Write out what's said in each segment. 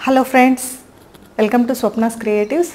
hello friends welcome to Swapna's creatives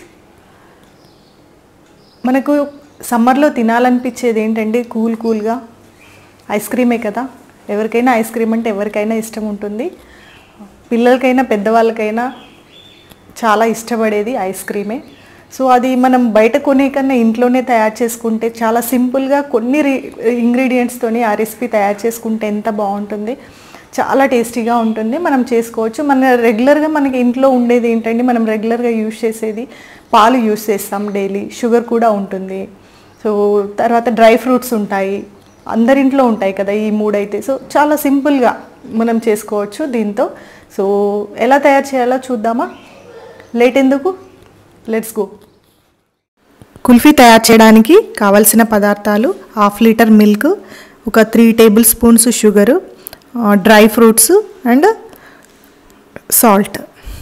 మనకు సమ్మర్లో తినాలనిపించేది ఏంటంటే కూల్ కూల్గా ఐస్ క్రీమే కదా ఎవరికైనా ఐస్ క్రీమ్ అంటే ఎవరికైనా ఇష్టం ఉంటుంది పిల్లలకైనా పెద్దవాళ్ళకైనా చాలా ఇష్టపడేది ఐస్ క్రీమే సో అది మనం బయట కొనే కన్నా ఇంట్లోనే తయారు చేసుకుంటే చాలా సింపుల్గా కొన్ని ఇంగ్రీడియంట్స్తోని ఆ రెసిపీ తయారు చేసుకుంటే ఎంత బాగుంటుంది చాలా టేస్టీగా ఉంటుంది మనం చేసుకోవచ్చు మన రెగ్యులర్గా మనకి ఇంట్లో ఉండేది ఏంటంటే మనం రెగ్యులర్గా యూస్ చేసేది పాలు యూస్ చేస్తాం డైలీ షుగర్ కూడా ఉంటుంది సో తర్వాత డ్రై ఫ్రూట్స్ ఉంటాయి అందరింట్లో ఉంటాయి కదా ఈ మూడైతే సో చాలా సింపుల్గా మనం చేసుకోవచ్చు దీంతో సో ఎలా తయారు చేయాలో చూద్దామా లేట్ ఎందుకు లెట్స్ గో కుల్ఫీ తయారు చేయడానికి కావలసిన పదార్థాలు హాఫ్ లీటర్ మిల్క్ ఒక three tablespoons sugar dry fruits and salt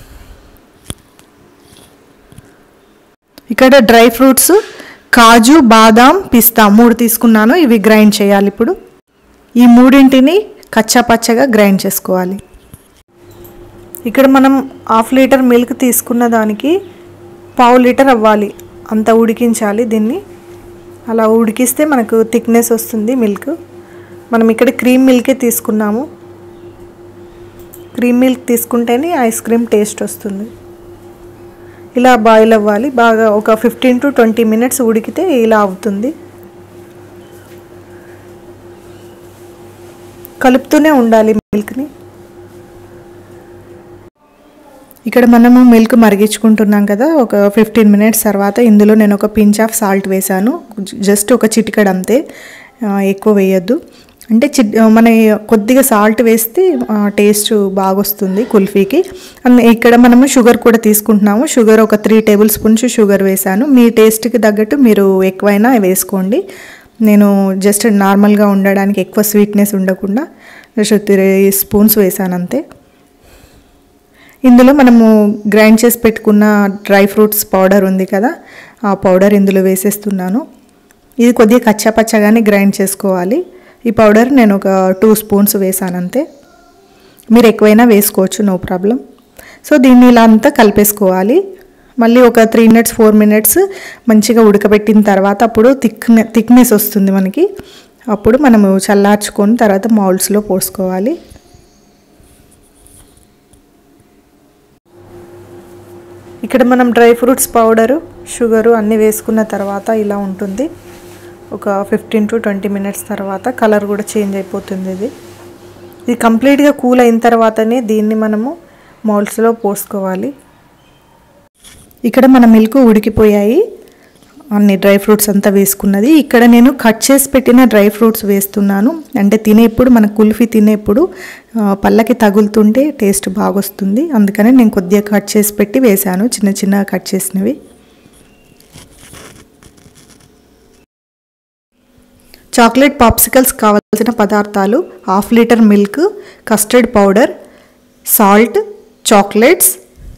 ఇక్కడ డ్రై ఫ్రూట్స్ కాజు బాదాం పిస్తా మూడు తీసుకున్నాను ఇవి గ్రైండ్ చేయాలి ఇప్పుడు ఈ మూడింటిని కచ్చా పచ్చగా గ్రైండ్ చేసుకోవాలి ఇక్కడ మనం హాఫ్ లీటర్ మిల్క్ తీసుకున్న దానికి పావు లీటర్ అవ్వాలి అంత ఉడికించాలి దీన్ని అలా ఉడికిస్తే మనకు థిక్నెస్ వస్తుంది మిల్క్ మనం ఇక్కడ క్రీమ్ మిల్కే తీసుకున్నాము క్రీమ్ మిల్క్ తీసుకుంటేనే ఐస్ క్రీమ్ టేస్ట్ వస్తుంది ఇలా బాయిల్ అవ్వాలి బాగా ఒక ఫిఫ్టీన్ టు ట్వంటీ మినిట్స్ ఉడికితే ఇలా అవుతుంది కలుపుతూనే ఉండాలి మిల్క్ని ఇక్కడ మనము మిల్క్ మరిగించుకుంటున్నాం కదా ఒక ఫిఫ్టీన్ మినిట్స్ తర్వాత ఇందులో నేను ఒక పించ్ ఆఫ్ సాల్ట్ వేసాను జస్ట్ ఒక చిటికడ్ అంతే ఎక్కువ వేయద్దు అంటే చి మన కొద్దిగా సాల్ట్ వేస్తే టేస్ట్ బాగా వస్తుంది కుల్ఫీకి ఇక్కడ మనము షుగర్ కూడా తీసుకుంటున్నాము షుగర్ ఒక త్రీ టేబుల్ స్పూన్స్ షుగర్ వేసాను మీ టేస్ట్కి తగ్గట్టు మీరు ఎక్కువైనా వేసుకోండి నేను జస్ట్ నార్మల్గా ఉండడానికి ఎక్కువ స్వీట్నెస్ ఉండకుండా జస్ట్ త్రీ స్పూన్స్ వేసాను అంతే ఇందులో మనము గ్రైండ్ చేసి పెట్టుకున్న డ్రై ఫ్రూట్స్ పౌడర్ ఉంది కదా ఆ పౌడర్ ఇందులో వేసేస్తున్నాను ఇది కొద్దిగా కచ్చాపచ్చగానే గ్రైండ్ చేసుకోవాలి ఈ పౌడర్ నేను ఒక టూ స్పూన్స్ వేసాను అంతే మీరు ఎక్కువైనా వేసుకోవచ్చు నో ప్రాబ్లం సో దీన్ని ఇలా అంతా కలిపేసుకోవాలి మళ్ళీ ఒక త్రీ మినిట్స్ ఫోర్ మినిట్స్ మంచిగా ఉడకబెట్టిన తర్వాత అప్పుడు థిక్ థిక్నెస్ వస్తుంది మనకి అప్పుడు మనము చల్లార్చుకొని తర్వాత మౌల్డ్స్లో పోసుకోవాలి ఇక్కడ మనం డ్రై ఫ్రూట్స్ పౌడరు షుగరు అన్నీ వేసుకున్న తర్వాత ఇలా ఉంటుంది ఒక ఫిఫ్టీన్ టు ట్వంటీ మినిట్స్ తర్వాత కలర్ కూడా చేంజ్ అయిపోతుంది ఇది ఇది కంప్లీట్గా కూల్ అయిన తర్వాతనే దీన్ని మనము మౌల్డ్స్లో పోసుకోవాలి ఇక్కడ మన మిల్క్ ఉడికిపోయాయి అన్ని డ్రై ఫ్రూట్స్ అంతా వేసుకున్నది ఇక్కడ నేను కట్ చేసి పెట్టిన డ్రై ఫ్రూట్స్ వేస్తున్నాను అంటే తినేప్పుడు మన కుల్ఫీ తినేప్పుడు పళ్ళకి తగులుతుంటే టేస్ట్ బాగొస్తుంది అందుకని నేను కొద్దిగా కట్ చేసి పెట్టి వేశాను చిన్న చిన్నగా కట్ చేసినవి చాక్లెట్ పాప్సికల్స్ కావాల్సిన పదార్థాలు half litre milk custard powder salt chocolates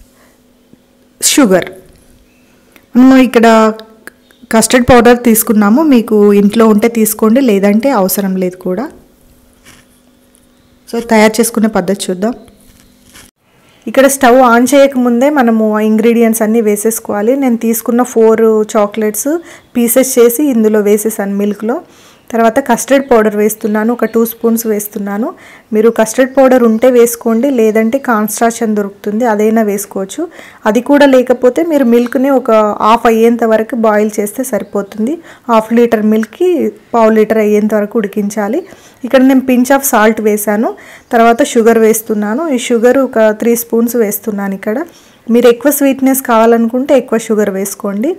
sugar మనము ఇక్కడ కస్టర్డ్ పౌడర్ తీసుకున్నాము మీకు ఇంట్లో ఉంటే తీసుకోండి లేదంటే అవసరం లేదు కూడా సో తయారు చేసుకునే పద్ధతి చూద్దాం ఇక్కడ స్టవ్ ఆన్ చేయకముందే మనము ఇంగ్రీడియంట్స్ అన్నీ వేసేసుకోవాలి నేను తీసుకున్న ఫోర్ చాక్లెట్స్ పీసెస్ చేసి ఇందులో వేసేసాను మిల్క్లో తర్వాత కస్టర్డ్ పౌడర్ వేస్తున్నాను ఒక టూ స్పూన్స్ వేస్తున్నాను మీరు కస్టర్డ్ పౌడర్ ఉంటే వేసుకోండి లేదంటే కాన్స్టాచ్ అని దొరుకుతుంది అదైనా వేసుకోవచ్చు అది కూడా లేకపోతే మీరు మిల్క్ని ఒక హాఫ్ అయ్యేంత వరకు బాయిల్ చేస్తే సరిపోతుంది హాఫ్ లీటర్ మిల్క్కి పావు లీటర్ అయ్యేంత వరకు ఉడికించాలి ఇక్కడ నేను పించ్ ఆఫ్ సాల్ట్ వేసాను తర్వాత షుగర్ వేస్తున్నాను ఈ షుగర్ ఒక త్రీ స్పూన్స్ వేస్తున్నాను ఇక్కడ మీరు ఎక్కువ స్వీట్నెస్ కావాలనుకుంటే ఎక్కువ షుగర్ వేసుకోండి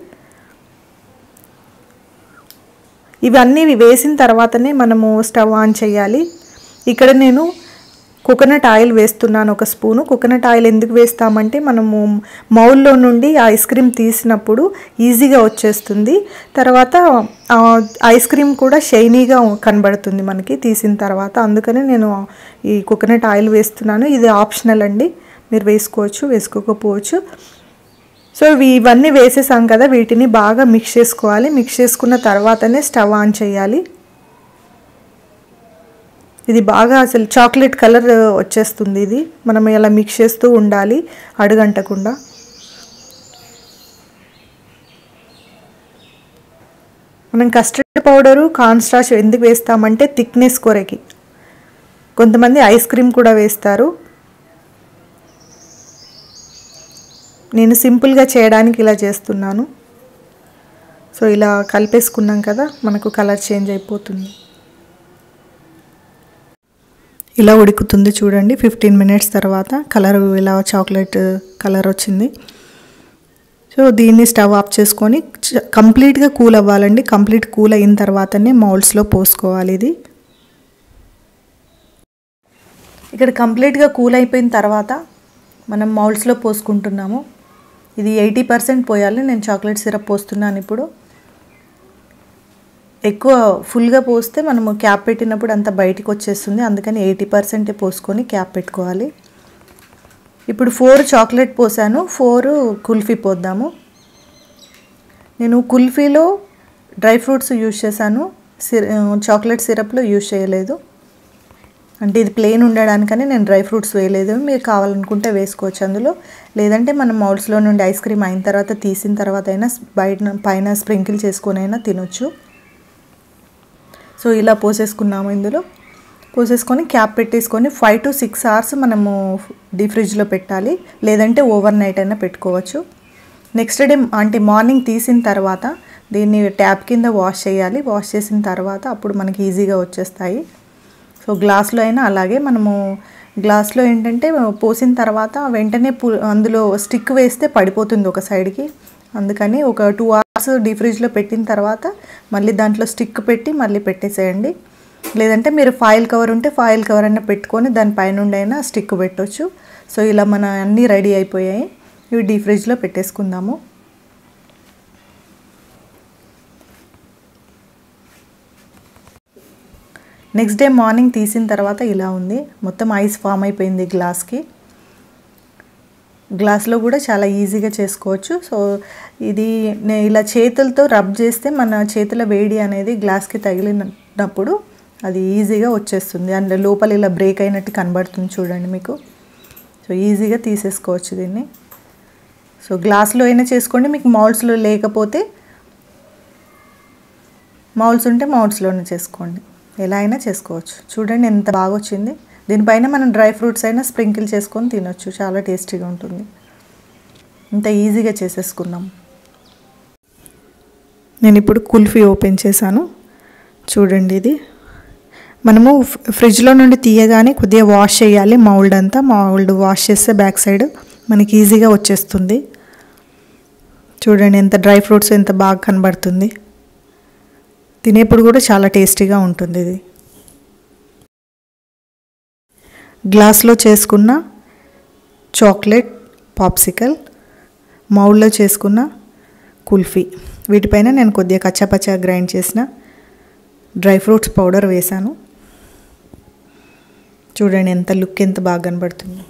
ఇవన్నీ వేసిన తర్వాతనే మనము స్టవ్ ఆన్ చేయాలి ఇక్కడ నేను కోకోనట్ ఆయిల్ వేస్తున్నాను ఒక స్పూను కోకోనట్ ఆయిల్ ఎందుకు వేస్తామంటే మనము మౌల్లో నుండి ఐస్ క్రీమ్ తీసినప్పుడు ఈజీగా వచ్చేస్తుంది తర్వాత ఐస్ క్రీమ్ కూడా షైనీగా కనబడుతుంది మనకి తీసిన తర్వాత అందుకని నేను ఈ కోకోనట్ ఆయిల్ వేస్తున్నాను ఇది ఆప్షనల్ అండి మీరు వేసుకోవచ్చు వేసుకోకపోవచ్చు సో ఇవన్నీ వేసేసాం కదా వీటిని బాగా మిక్స్ చేసుకోవాలి మిక్స్ చేసుకున్న తర్వాతనే స్టవ్ ఆన్ చేయాలి ఇది బాగా అసలు చాక్లెట్ కలర్ వచ్చేస్తుంది ఇది మనం ఇలా మిక్స్ చేస్తూ ఉండాలి అడుగంటకుండా మనం కస్టర్డ్ పౌడరు కార్న్ స్టార్చ్ ఎందుకు వేస్తామంటే థిక్నెస్ కొరకి కొంతమంది ఐస్ క్రీమ్ కూడా వేస్తారు నేను సింపుల్గా చేయడానికి ఇలా చేస్తున్నాను సో ఇలా కలిపేసుకున్నాం కదా మనకు కలర్ చేంజ్ అయిపోతుంది ఇలా ఉడుకుతుంది చూడండి ఫిఫ్టీన్ మినిట్స్ తర్వాత కలర్ ఇలా చాక్లెట్ కలర్ వచ్చింది సో దీన్ని స్టవ్ ఆఫ్ చేసుకొని చ- కంప్లీట్గా కూల్ అవ్వాలండి కంప్లీట్ కూల్ అయిన తర్వాతనే మౌల్డ్స్లో పోసుకోవాలి ఇది ఇక్కడ కంప్లీట్గా కూల్ అయిపోయిన తర్వాత మనం మౌల్డ్స్లో పోసుకుంటున్నాము ఇది ఎయిటీ పర్సెంట్ పోయాలి నేను చాక్లెట్ సిరప్ పోస్తున్నాను ఇప్పుడు ఎక్కువ ఫుల్గా పోస్తే మనము క్యాప్ పెట్టినప్పుడు అంత బయటికి వచ్చేస్తుంది అందుకని ఎయిటీ పర్సెంటే పోసుకొని క్యాప్ పెట్టుకోవాలి ఇప్పుడు ఫోర్ చాక్లెట్ పోసాను ఫోర్ కుల్ఫీ పోద్దాము నేను కుల్ఫీలో డ్రై ఫ్రూట్స్ యూజ్ చేశాను సిర చాక్లెట్ సిరప్లో యూజ్ చేయలేదు అంటే ఇది ప్లెయిన్ ఉండడానికని నేను డ్రై ఫ్రూట్స్ వేయలేదు మీరు కావాలనుకుంటే వేసుకోవచ్చు అందులో లేదంటే మనం మౌల్స్లో నుండి ఐస్ క్రీమ్ అయిన తర్వాత తీసిన తర్వాత అయినా బయట పైన స్ప్రింకిల్ చేసుకొని అయినా తినొచ్చు సో ఇలా పోసేసుకున్నాము ఇందులో పోసేసుకొని క్యాప్ పెట్టేసుకొని ఫైవ్ టు సిక్స్ అవర్స్ మనము డీ ఫ్రిడ్జ్లో పెట్టాలి లేదంటే ఓవర్ నైట్ అయినా పెట్టుకోవచ్చు నెక్స్ట్ డే అంటే మార్నింగ్ తీసిన తర్వాత దీన్ని ట్యాప్ కింద వాష్ చేయాలి వాష్ చేసిన తర్వాత అప్పుడు మనకి ఈజీగా వచ్చేస్తాయి సో గ్లాస్లో అయినా అలాగే మనము గ్లాస్లో ఏంటంటే పోసిన తర్వాత వెంటనే పు అందులో స్టిక్ వేస్తే పడిపోతుంది ఒక సైడ్కి అందుకని ఒక టూ అవర్స్ డీ ఫ్రిడ్జ్లో పెట్టిన తర్వాత మళ్ళీ దాంట్లో స్టిక్ పెట్టి మళ్ళీ పెట్టేసేయండి లేదంటే మీరు ఫాయిల్ కవర్ ఉంటే ఫాయిల్ కవర్ అయినా పెట్టుకొని దానిపైన నుండి అయినా స్టిక్ పెట్టొచ్చు సో ఇలా మన అన్నీ రెడీ అయిపోయాయి ఇవి డీ ఫ్రిడ్జ్లో పెట్టేసుకుందాము నెక్స్ట్ డే మార్నింగ్ తీసిన తర్వాత ఇలా ఉంది మొత్తం ఐస్ ఫామ్ అయిపోయింది గ్లాస్కి గ్లాస్లో కూడా చాలా ఈజీగా చేసుకోవచ్చు సో ఇది నే- ఇలా చేతులతో రబ్ చేస్తే మన చేతుల వేడి అనేది గ్లాస్కి తగిలినప్పుడు అది ఈజీగా వచ్చేస్తుంది అండ్ లోపల ఇలా బ్రేక్ అయినట్టు కనబడుతుంది చూడండి మీకు సో ఈజీగా తీసేసుకోవచ్చు దీన్ని సో గ్లాస్లో అయినా చేసుకోండి మీకు మౌల్డ్స్లో లేకపోతే మౌల్డ్స్ ఉంటే మౌల్డ్స్లోనే చేసుకోండి ఎలా అయినా చేసుకోవచ్చు చూడండి ఎంత బాగా వచ్చింది దీనిపైన మనం డ్రై ఫ్రూట్స్ అయినా స్ప్రింకిల్ చేసుకొని తినొచ్చు చాలా టేస్టీగా ఉంటుంది ఇంత ఈజీగా చేసేసుకున్నాం నేను ఇప్పుడు కుల్ఫీ ఓపెన్ చేశాను చూడండి ఇది మనము ఫ్- ఫ్రిడ్జ్లో నుండి తీయగానే కొద్దిగా వాష్ చేయాలి మౌల్డ్ అంతా మౌల్డ్ వాష్ చేస్తే బ్యాక్ సైడ్ మనకి ఈజీగా వచ్చేస్తుంది చూడండి ఎంత డ్రై ఫ్రూట్స్ ఎంత బాగా కనబడుతుంది తినేప్పుడు కూడా చాలా టేస్టీగా ఉంటుంది ఇది గ్లాస్లో చేసుకున్న చాక్లెట్ పాప్సికల్ మౌల్లో చేసుకున్న కుల్ఫీ వీటిపైన నేను కొద్దిగా కచ్చాపచ్చా గ్రైండ్ చేసిన డ్రై ఫ్రూట్స్ పౌడర్ వేశాను చూడండి ఎంత లుక్ ఎంత బాగా కనబడుతుంది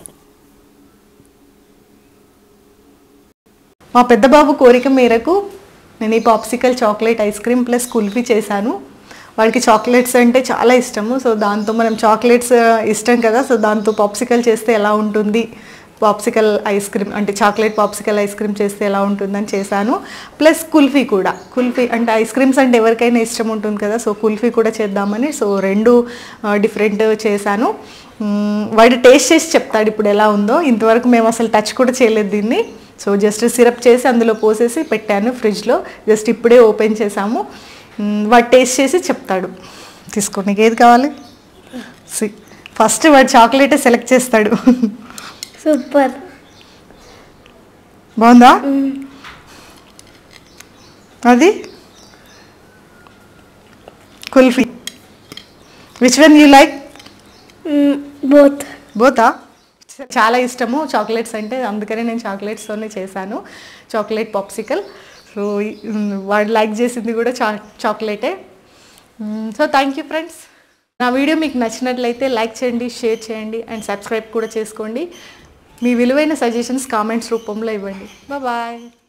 మా పెద్ద బాబు కోరిక మేరకు నేను ఈ popsicle chocolate ice cream plus kulfi చేశాను వాడికి చాక్లెట్స్ అంటే చాలా ఇష్టము సో దాంతో మనం చాక్లెట్స్ ఇష్టం కదా సో దాంతో పాప్సికల్ చేస్తే ఎలా ఉంటుంది పాప్సికల్ ఐస్ క్రీమ్ అంటే చాక్లెట్ పాప్సికల్ ఐస్ క్రీమ్ చేస్తే ఎలా ఉంటుందని చేశాను ప్లస్ కుల్ఫీ కూడా కుల్ఫీ అంటే ఐస్ క్రీమ్స్ అంటే ఎవరికైనా ఇష్టం ఉంటుంది కదా సో కుల్ఫీ కూడా చేద్దామని సో రెండు డిఫరెంట్ చేశాను మ్మ్, వాడు టేస్ట్ చేసి చెప్తాడు ఇప్పుడు ఎలా ఉందో ఇంతవరకు మేము అసలు టచ్ కూడా చేయలేదు దీన్ని సో జస్ట్ సిరప్ చేసి అందులో పోసేసి పెట్టాను ఫ్రిడ్జ్లో జస్ట్ ఇప్పుడే ఓపెన్ చేసాము మ్మ్, వాడు టేస్ట్ చేసి చెప్తాడు తీసుకో నీకు ఏది కావాలి సి- ఫస్ట్ వాడు చాక్లెటే సెలెక్ట్ చేస్తాడు సూపర్ బాగుందా అది kulfi which one you like both బోతా చాలా ఇష్టము చాక్లెట్స్ అంటే అందుకనే నేను చాక్లెట్స్తోనే చేశాను చాక్లెట్ పాప్సికల్ సో వాడు లైక్ చేసింది కూడా చా చాక్లెటే సో థ్యాంక్ యూ ఫ్రెండ్స్ నా వీడియో మీకు నచ్చినట్లయితే లైక్ చేయండి షేర్ చేయండి అండ్ సబ్స్క్రైబ్ కూడా చేసుకోండి మీ విలువైన సజెషన్స్ కామెంట్స్ రూపంలో ఇవ్వండి బాయ్